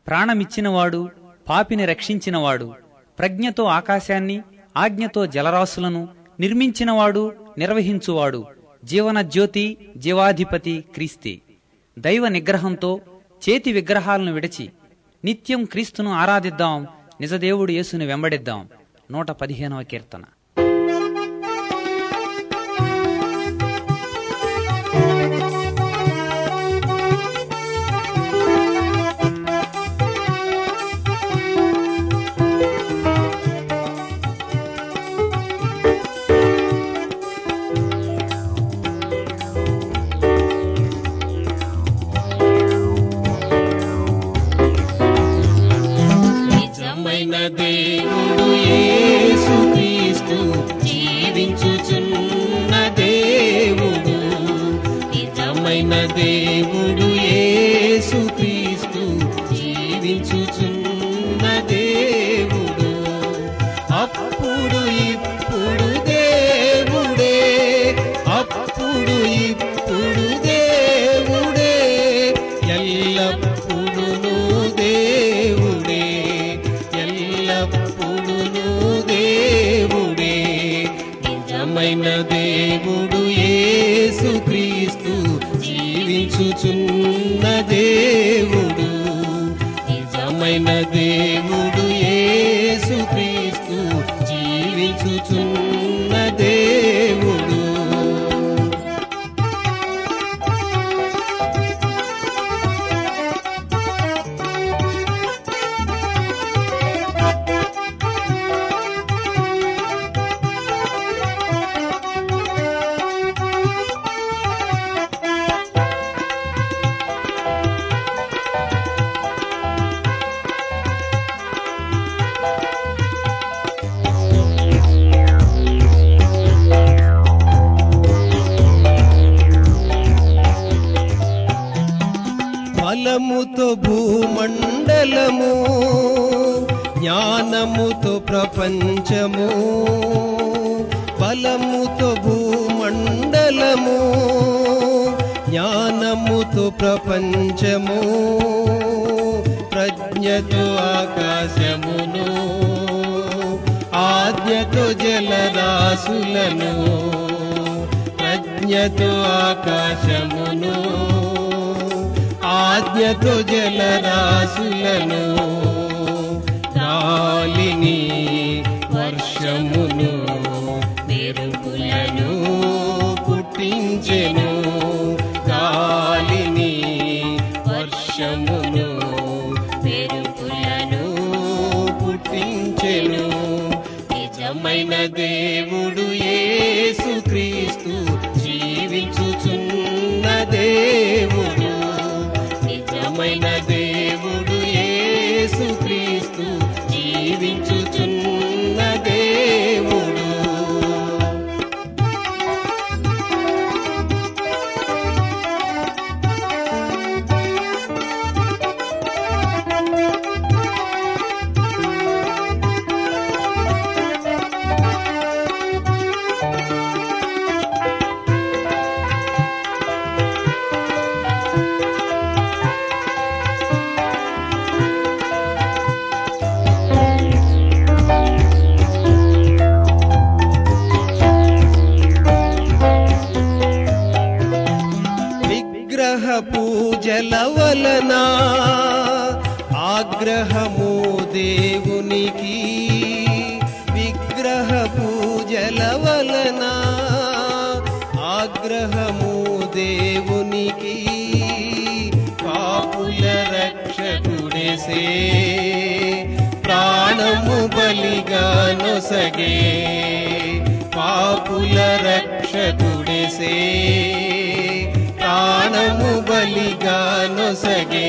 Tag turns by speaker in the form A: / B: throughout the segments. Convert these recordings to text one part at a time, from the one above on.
A: ప్రాణమిచ్చినవాడు పాపిని రక్షించినవాడు ప్రజ్ఞతో ఆకాశాన్ని ఆజ్ఞతో జలరాశులను నిర్మించినవాడు నిర్వహించువాడు జీవన జ్యోతి జీవాధిపతి క్రీస్తే దైవ నిగ్రహంతో చేతి విగ్రహాలను విడిచి నిత్యం క్రీస్తును ఆరాధిద్దాం నిజదేవుడు యేసుని వెంబడిద్దాం నూట పదిహేనవ కీర్తన
B: నిజమైన దేవుడు యేసుక్రీస్తు జీవించుచున్న దేవుడు నిజమైన దేవుడు యేసుక్రీస్తు జీవించుచున్న దేవుడు అప్పుడు ఇప్పుడు దేవుడే అప్పుడు ఇప్పుడు దేవుడే ఎల్లప్పుడూ దేవుడే ఎల్లప్పుడూ దేవుడే నిజమైన దేవుడు యేసుక్రీస్తు జీవించుచున్న దేవుడు నిజమైన దేవుడు యేసుక్రీస్తు జీవించుచున్న దేవుడు ఫలముతో భూమండలము జ్ఞానముతో ప్రపంచము ఫలముతో భూమండలము జ్ఞానముతో ప్రపంచము ప్రజ్ఞతో ఆకాశమును ఆజ్ఞతో జలరాశులను ప్రజ్ఞతో ఆకాశమును ఆజ్ఞతో జలరాశులను గాలిని వర్షమును మెరుపులను పుట్టించెను గాలిని వర్షమును మెరుపులను పుట్టించెను నిజమైన దేవుడు యేసుక్రీస్తు జీవించుచున్న దేవుడు నిజమైన దేవుడు యేసుక్రీస్తు జీవించుచున్న దేవుడు విగ్రహ పూజల వలన ఆగ్రహము దేవునికి విగ్రహ పూజల వలన ఆగ్రహము దేవునికి పాపుల రక్షకుడేసే ప్రాణము బలిగా నొసగే పాపుల రక్షకుడేసే ప్రాణము బలిగా నొసగే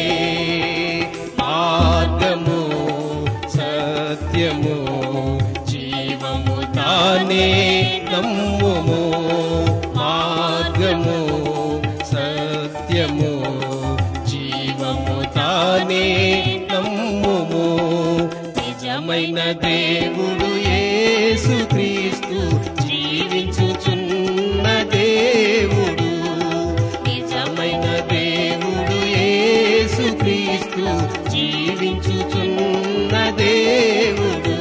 B: మార్గము సత్యము జీవము తానే నమ్ముము మార్గము సత్యము జీవము తానే నమ్ముము నిజమైన దేవుడు యేసుక్రీస్తు జీవించుచున్న దేవుడు నిజమైన దేవుడు యేసుక్రీస్తు జీవి జీవించుచున్న దేవుడు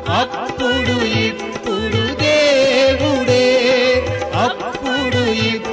B: అప్పుడు ఇప్పుడు దేవుడే అప్పుడు ఇప్పుడు